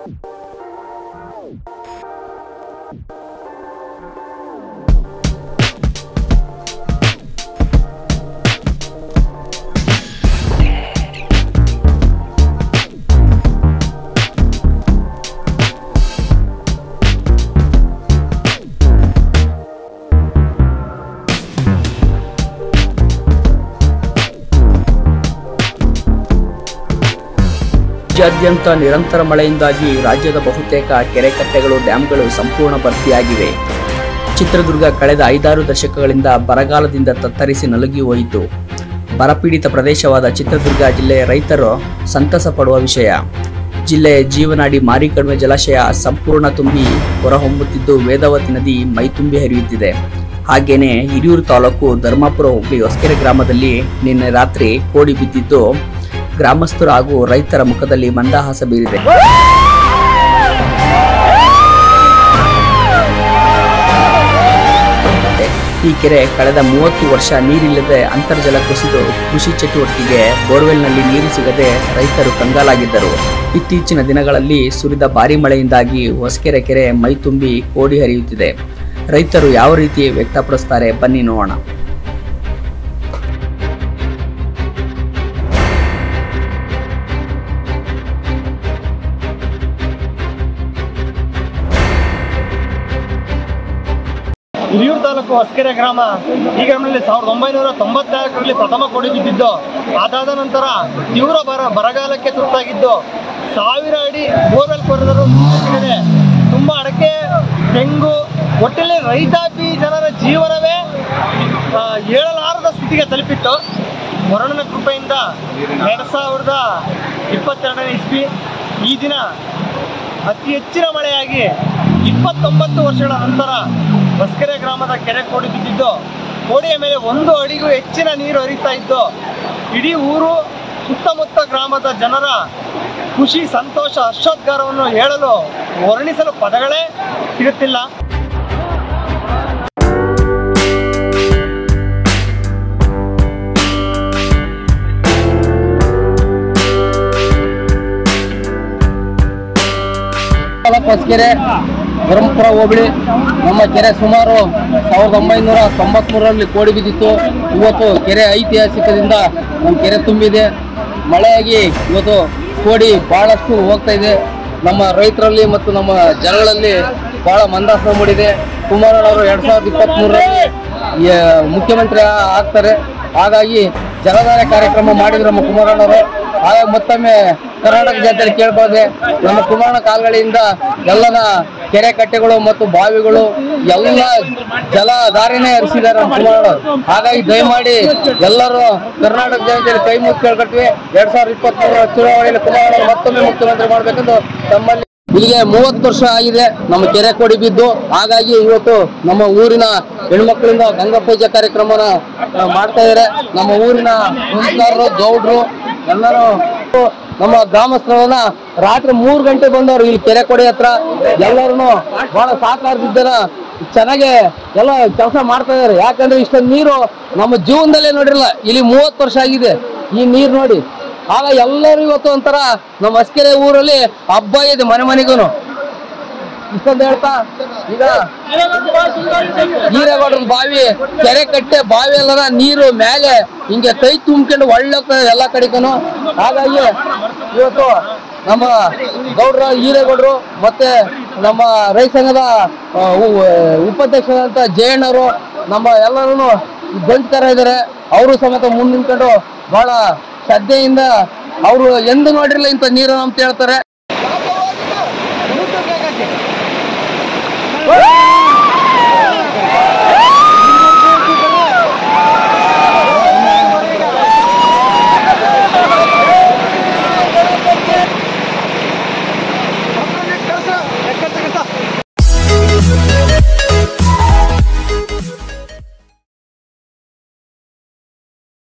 ರಾಜ್ಯಾದ್ಯಂತ ನಿರಂತರ ಮಳೆಯಿಂದಾಗಿ ರಾಜ್ಯದ ಬಹುತೇಕ ಕೆರೆ ಕಟ್ಟೆಗಳು ಡ್ಯಾಂಗಳು ಸಂಪೂರ್ಣ ಭರ್ತಿಯಾಗಿವೆ ಚಿತ್ರದುರ್ಗ ಕಳೆದ ಐದಾರು ದಶಕಗಳಿಂದ ಬರಗಾಲದಿಂದ ತತ್ತರಿಸಿ ನಲುಗಿ ಹೋಯಿತು ಬರಪೀಡಿತ ಪ್ರದೇಶವಾದ ಚಿತ್ರದುರ್ಗ ಜಿಲ್ಲೆಯ ರೈತರು ಸಂತಸ ಪಡುವ ವಿಷಯ ಜಿಲ್ಲೆಯ ಜೀವನಾಡಿ ಮಾರಿಕಡಿಮೆ ಜಲಾಶಯ ಸಂಪೂರ್ಣ ತುಂಬಿ ಹೊರಹೊಮ್ಮುತ್ತಿದ್ದು ವೇದಾವತಿ ನದಿ ಮೈತುಂಬಿ ಹರಿಯುತ್ತಿದೆ ಹಾಗೇನೆ ಹಿರಿಯೂರು ತಾಲೂಕು ಧರ್ಮಾಪುರ ಹೋಬಳಿ ಹೊಸಕೆರೆ ಗ್ರಾಮದಲ್ಲಿ ನಿನ್ನೆ ರಾತ್ರಿ ಕೋಡಿ ಬಿದ್ದಿದ್ದು ಗ್ರಾಮಸ್ಥರು ಹಾಗೂ ರೈತರ ಮುಖದಲ್ಲಿ ಮಂದಹಾಸ ಬೀರಿದೆ ಈ ಕೆರೆ ಕಳೆದ ಮೂವತ್ತು ವರ್ಷ ನೀರಿಲ್ಲದೆ ಅಂತರ್ಜಲ ಕುಸಿದು ಕೃಷಿ ಚಟುವಟಿಕೆಗೆ ಬೋರ್ವೆಲ್ನಲ್ಲಿ ನೀರು ಸಿಗದೆ ರೈತರು ಕಂಗಾಲಾಗಿದ್ದರು ಇತ್ತೀಚಿನ ದಿನಗಳಲ್ಲಿ ಸುರಿದ ಭಾರಿ ಮಳೆಯಿಂದಾಗಿ ಹೊಸಕೆರೆ ಕೆರೆ ಮೈತುಂಬಿ ಕೋಡಿ ಹರಿಯುತ್ತಿದೆ ರೈತರು ಯಾವ ರೀತಿ ವ್ಯಕ್ತಪಡಿಸ್ತಾರೆ ಬನ್ನಿ ನೋಡೋಣ ಹಿರಿಯೂರು ತಾಲೂಕು ಹೊಸಕೆರೆ ಗ್ರಾಮ ಈ ಗ್ರಾಮದಲ್ಲಿ ಸಾವಿರದ ಒಂಬೈನೂರ ತೊಂಬತ್ನಾಲ್ಕರಲ್ಲಿ ಪ್ರಥಮ ಕೋಡಿ ಬಿದ್ದಿದ್ದು ಅದಾದ ನಂತರ ತೀವ್ರ ಬರ ಬರಗಾಲಕ್ಕೆ ತುತ್ತಾಗಿದ್ದು ಸಾವಿರ ಅಡಿ ಬೋರ್ವೆಲ್ ಕೊರೆದರೂ ನೀರು ಸಿಗದೆ ತುಂಬ ಅಡಕೆ ತೆಂಗು ಒಟ್ಟಿನಲ್ಲಿ ರೈತಾಪಿ ಜನರ ಜೀವನವೇ ಆ, ಏಳಲಾರದ ಸ್ಥಿತಿಗೆ ತಲುಪಿತ್ತು ವರುಣನ ಕೃಪೆಯಿಂದ ಎರಡು ಸಾವಿರದ ಇಪ್ಪತ್ತೆರಡನೇ ಇಸ್ವಿ ಈ ದಿನ ಅತಿ ಹೆಚ್ಚಿನ ಮಳೆಯಾಗಿ ಇಪ್ಪತ್ತೊಂಬತ್ತು ವರ್ಷಗಳ ನಂತರ ಹೊಸಕೆರೆ ಗ್ರಾಮದ ಕೆರೆ ಕೋಡಿ ಬಿದ್ದಿದ್ದು ಕೋಡಿಯ ಮೇಲೆ ಒಂದು ಅಡಿಗೂ ಹೆಚ್ಚಿನ ನೀರು ಹರಿತಾ ಇದ್ದು ಇಡೀ ಊರು ಸುತ್ತಮುತ್ತ ಗ್ರಾಮದ ಜನರ ಖುಷಿ ಸಂತೋಷ ಹರ್ಷೋದ್ಗಾರವನ್ನು ಹೇಳಲು ವರ್ಣಿಸಲು ಪದಗಳೇ ಸಿಗುತ್ತಿಲ್ಲ ತಾಲೂಕು ಹೊಸಕೆರೆ ಧರ್ಮಪುರ ಹೋಬಳಿ ನಮ್ಮ ಕೆರೆ ಸುಮಾರು ಸಾವಿರದ ಒಂಬೈನೂರ ತೊಂಬತ್ಮೂರರಲ್ಲಿ ಕೋಡಿ ಬಿದ್ದಿತ್ತು ಇವತ್ತು ಕೆರೆ ಐತಿಹಾಸಿಕದಿಂದ ನಮ್ಮ ಕೆರೆ ತುಂಬಿದೆ ಮಳೆಯಾಗಿ ಇವತ್ತು ಕೋಡಿ ಬಹಳಷ್ಟು ಹೋಗ್ತಾ ಇದೆ ನಮ್ಮ ರೈತರಲ್ಲಿ ಮತ್ತು ನಮ್ಮ ಜನಗಳಲ್ಲಿ ಬಹಳ ಮಂದಾಸ ಮೂಡಿದೆ ಕುಮಾರಣ್ಣವರು ಎರಡ್ ಸಾವಿರದ ಇಪ್ಪತ್ತ್ಮೂರರಲ್ಲಿ ಮುಖ್ಯಮಂತ್ರಿ ಆ- ಆಗ್ತಾರೆ ಹಾಗಾಗಿ ಜಲಧಾರೆ ಕಾರ್ಯಕ್ರಮ ಮಾಡಿದ್ರು ನಮ್ಮ ಕುಮಾರಣ್ಣವರು ಹಾಗಾಗಿ ಮತ್ತೊಮ್ಮೆ ಕರ್ನಾಟಕ ಜನತೆಯಲ್ಲಿ ಕೇಳ್ಬೋದೆ ನಮ್ಮ ಕುಮಾರಣ್ಣ ಕಾಲುಗಳಿಂದ ಎಲ್ಲನ ಕೆರೆ ಕಟ್ಟೆಗಳು ಮತ್ತು ಬಾವಿಗಳು ಎಲ್ಲ ಜಲಧಾರೆನೇ ಹರಿಸಿದ್ದಾರೆ ನಮ್ಮ ಕುಮಾರಣ್ಣವರು ಹಾಗಾಗಿ ದಯಮಾಡಿ ಎಲ್ಲರೂ ಕರ್ನಾಟಕ ಜನತೆಯಲ್ಲಿ ಕೈ ಮುಚ್ಚಿ ಕೇಳ್ಕೊಳ್ತೀವಿ ಎರಡ್ ಸಾವಿರದ ಇಪ್ಪತ್ಮೂರರ ಚುನಾವಣೆಯಲ್ಲಿ ಕುಮಾರಣ್ಣವರು ಮತ್ತೊಮ್ಮೆ ಮುಖ್ಯಮಂತ್ರಿ ಮಾಡಬೇಕೆಂದು ತಮ್ಮಲ್ಲಿ ಇಲ್ಲಿಗೆ ಮೂವತ್ತು ವರ್ಷ ಆಗಿದೆ ನಮ್ಮ ಕೆರೆ ಕೊಡಿ ಬಿದ್ದು ಹಾಗಾಗಿ ಇವತ್ತು ನಮ್ಮ ಊರಿನ ಹೆಣ್ಮಕ್ಳಿಂದ ಗಂಗಾ ಪೂಜೆ ಕಾರ್ಯಕ್ರಮನ ಆ, ಮಾಡ್ತಾ ಇದ್ದಾರೆ ನಮ್ಮ ಊರಿನ ಸಂಸ್ಕಾರರು ಗೌಡ್ರು ಎಲ್ಲರೂ ನಮ್ಮ ಗ್ರಾಮಸ್ಥರನ್ನ ರಾತ್ರಿ ಮೂರು ಗಂಟೆ ಬಂದವರು ಇಲ್ಲಿ ಕೆರೆ ಕೊಡಿ ಹತ್ರ ಎಲ್ಲರೂ ಬಹಳ ಸಹಕಾರದಿದ್ದರ ಚೆನ್ನಾಗಿ ಎಲ್ಲ ಕೆಲಸ ಮಾಡ್ತಾ ಇದಾರೆ ಯಾಕಂದ್ರೆ ಇಷ್ಟೊಂದು ನೀರು ನಮ್ಮ ಜೀವನದಲ್ಲೇ ನೋಡಿರಲ್ಲ ಇಲ್ಲಿ ಮೂವತ್ತು ವರ್ಷ ಆಗಿದೆ ಈ ನೀರು ನೋಡಿ ಆಗ ಎಲ್ಲರೂ ಇವತ್ತು ಒಂಥರ ನಮ್ಮ ಹೊಸಕೆರೆ ಊರಲ್ಲಿ ಹಬ್ಬ ಇದೆ ಮನೆ ಮನೆಗೂ ಇಷ್ಟೊಂದು ಹೇಳ್ತಾ ಈಗ ನೀರೇಗೌಡ್ರ ಬಾವಿ ಕೆರೆ ಕಟ್ಟೆ ಬಾವಿ ಎಲ್ಲರ ನೀರು ಮೇಲೆ ಹಿಂಗೆ ಕೈ ತುಂಬ್ಕೊಂಡು ಒಳ್ಳೆ ಎಲ್ಲ ಕಡೆಗೂ ಹಾಗಾಗಿ ಇವತ್ತು ನಮ್ಮ ಗೌಡ್ರ ಈರೇಗೌಡರು ಮತ್ತೆ ನಮ್ಮ ರೈತ ಸಂಘದ ಆ, ಉ- ಉಪಾಧ್ಯಕ್ಷರಾದಂಥ ಜಯಣ್ಣವರು ನಮ್ಮ ಎಲ್ಲರೂ ಗಂಟಕರ ಇದ್ದಾರೆ ಅವರು ಸಮೇತ ಮುಂದೆ ನಿಂತ್ಕೊಂಡು ಬಹಳ ಶ್ರದ್ಧೆಯಿಂದ ಅವರು ಎಂದು ನೋಡಿರಲಿಲ್ಲ ಇಂಥ ನೀರು ಅಂತ ಹೇಳ್ತಾರೆ